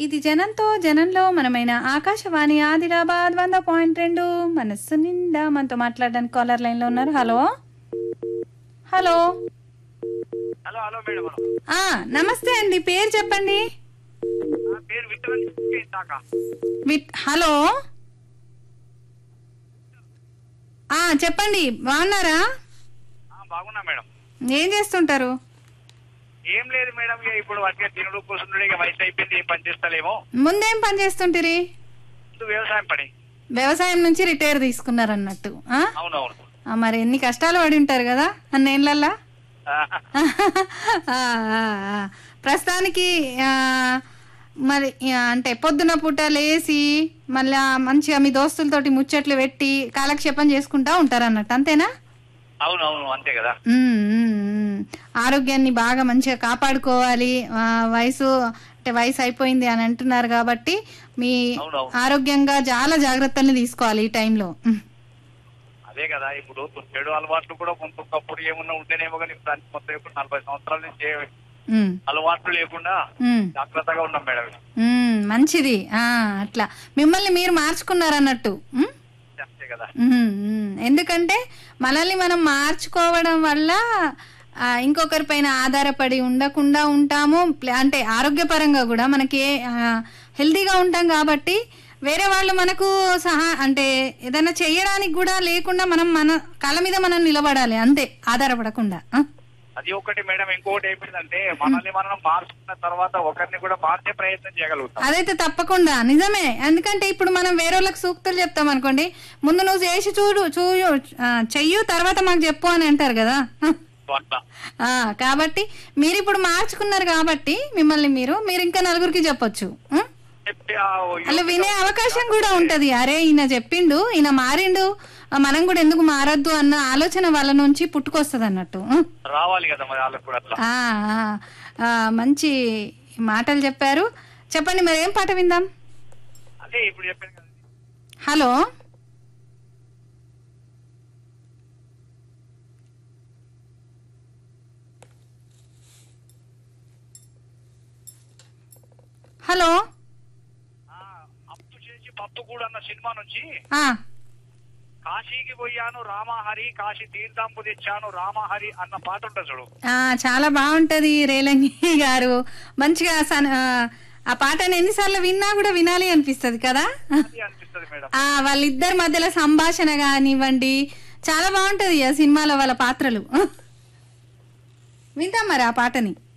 ఇది జనంతో జనంలో మనమైన ఆకాశవాణి ఆదిలాబాద్ వంద పాయింట్ రెండు మనస్సు నిండా మనతో మాట్లాడడానికి కాలర్ లైన్లో ఉన్నారు hello hello hello hello madam hello. ఆ, నమస్తే అండి పేరు చెప్పండి నా పేరు విఠలన్ ఇందాక విట్ హలో ఆ, చెప్పండి బాగున్నారా ఆ, బాగున్నా మేడం ఏం చేస్తుంటారు ఏం లేదు మేడం ఇక ఇప్పుడు వాటికి తినుడు కూర్చుండు ఇక వయసు అయిపోయింది ఏం పని చేస్తలేమో ముందేం పని చేస్తుంటిరి ముందు వ్యవసాయం పని వ్యవసాయం నుంచి రిటైర్ తీసుకున్నారు అన్నట్టు ఆ? అవునవును ఆ, మరి ఎన్ని కష్టాలు పడి ఉంటారు కదా అన్నేళ్ళల్లా ఆ, ఆ, ఆ, ఆ. ప్రస్తుతానికి ఆ, మరి ఆ, అంటే పొద్దున పూట లేచి మళ్ళీ మంచిగా మీ దోస్తులతోటి ముచ్చట్లు పెట్టి కాలక్షేపం చేసుకుంటా ఉంటారు అన్నట్టు అంతేనా అవునవును అంతే కదా ఉమ్, ఉమ్, ఉమ్. ఆరోగ్యాన్ని బాగా మంచిగా కాపాడుకోవాలి ఆ, వయసు అంటే వయసు అయిపోయింది అని అంటున్నారు కాబట్టి మీ అవునవును. ఆరోగ్యంగా చాలా జాగ్రత్తల్ని తీసుకోవాలి ఈ టైంలో ఉమ్, అదే కదా ఇప్పుడు చెడు అలవాట్లు కూడా కొంత ఒకప్పుడు ఏమన్నా ఉంటేనేమో కానీ ఇప్పుడు అన్ని మొత్తం ఇప్పుడు నలభై సంవత్సరాల నుంచి ఏ ఉమ్, అలవాట్లు లేకుండా ఉమ్. జాగ్రత్తగా ఉన్నాం మేడం మ్మ్, మంచిది ఆ అట్లా మిమ్మల్ని మీరు మార్చుకున్నారన్నట్టు మ్మ్? అంతే కదా మ్మ్, మ్మ్. ఎందుకంటే మనల్ని మనం మార్చుకోవడం వల్ల ఆ, ఇంకొకరి పైన ఆధారపడి ఉండకుండా ఉంటాము ప్ల- అంటే ఆరోగ్యపరంగా కూడా మనకి ఆ, హెల్తీగా ఉంటాం కాబట్టి వేరే వాళ్ళు మనకు సహా అంటే ఏదైనా చేయడానికి కూడా లేకుండా మనం మన కళ్ళ మీద మనం నిలబడాలి అంతే ఆధారపడకుండా ఆ? అది ఒకటి మేడం ఇంకొకటి ఏమిటంటే మనల్ని మనం మార్చుకున్న తర్వాత ఒకరిని కూడా మార్చే ప్రయత్నం చేయగలుగుతాం అదైతే తప్పకుండా నిజమే ఎందుకంటే ఇప్పుడు మనం వేరే వాళ్ళకి సూక్తులు చెప్తాం అనుకోండి ముందు నువ్వు చేసి చూడు చూడు ఆ, చెయ్యు తర్వాత మాకు చెప్పు అని అంటారు కదా సో అట్లా ఆ, కాబట్టి మీరు ఇప్పుడు మార్చుకున్నారు కాబట్టి మిమ్మల్ని మీరు మీరు ఇంకా నలుగురికి చెప్పొచ్చు ఉం? చెప్పి ఆ అలా వినే అవకాశం కూడా ఉంటది అరే ఈయన చెప్పిండు ఈయన మారిండు ఆ, మనం కూడా ఎందుకు మారద్దు అన్న ఆలోచన వాళ్ళ నుంచి పుట్టుకొస్తుంది అన్నట్టు ఉం? రావాలి కదా మరి వాళ్ళకి కూడా అట్లా ఆ, ఆ, ఆ, మంచి మాటలు చెప్పారు చెప్పండి మరి ఏం పాట విందాం అదే ఇప్పుడు చెప్పాను కదా హలో హలో ఆ, అప్పు చేసి పప్పు కూడా అన్న సినిమా నుంచి ఆ, కాశీకి పోయాను రామహరి కాశీ తీర్థంపు తెచ్చాను రామహరి అన్న పాట ఉంటుంది చూడు ఆ, చాలా బాగుంటది రేలంగి గారు మంచిగా సన్- ఆ, ఆ పాటను ఎన్నిసార్లు విన్నా కూడా వినాలి అనిపిస్తది కదా అది అనిపిస్తుంది మేడం ఆ వాళ్ళిద్దరి మధ్యలో సంభాషణ కానివ్వండి చాలా బాగుంటది ఆ సినిమాలో వాళ్ళ పాత్రలు వింటాం మరి ఆ పాటని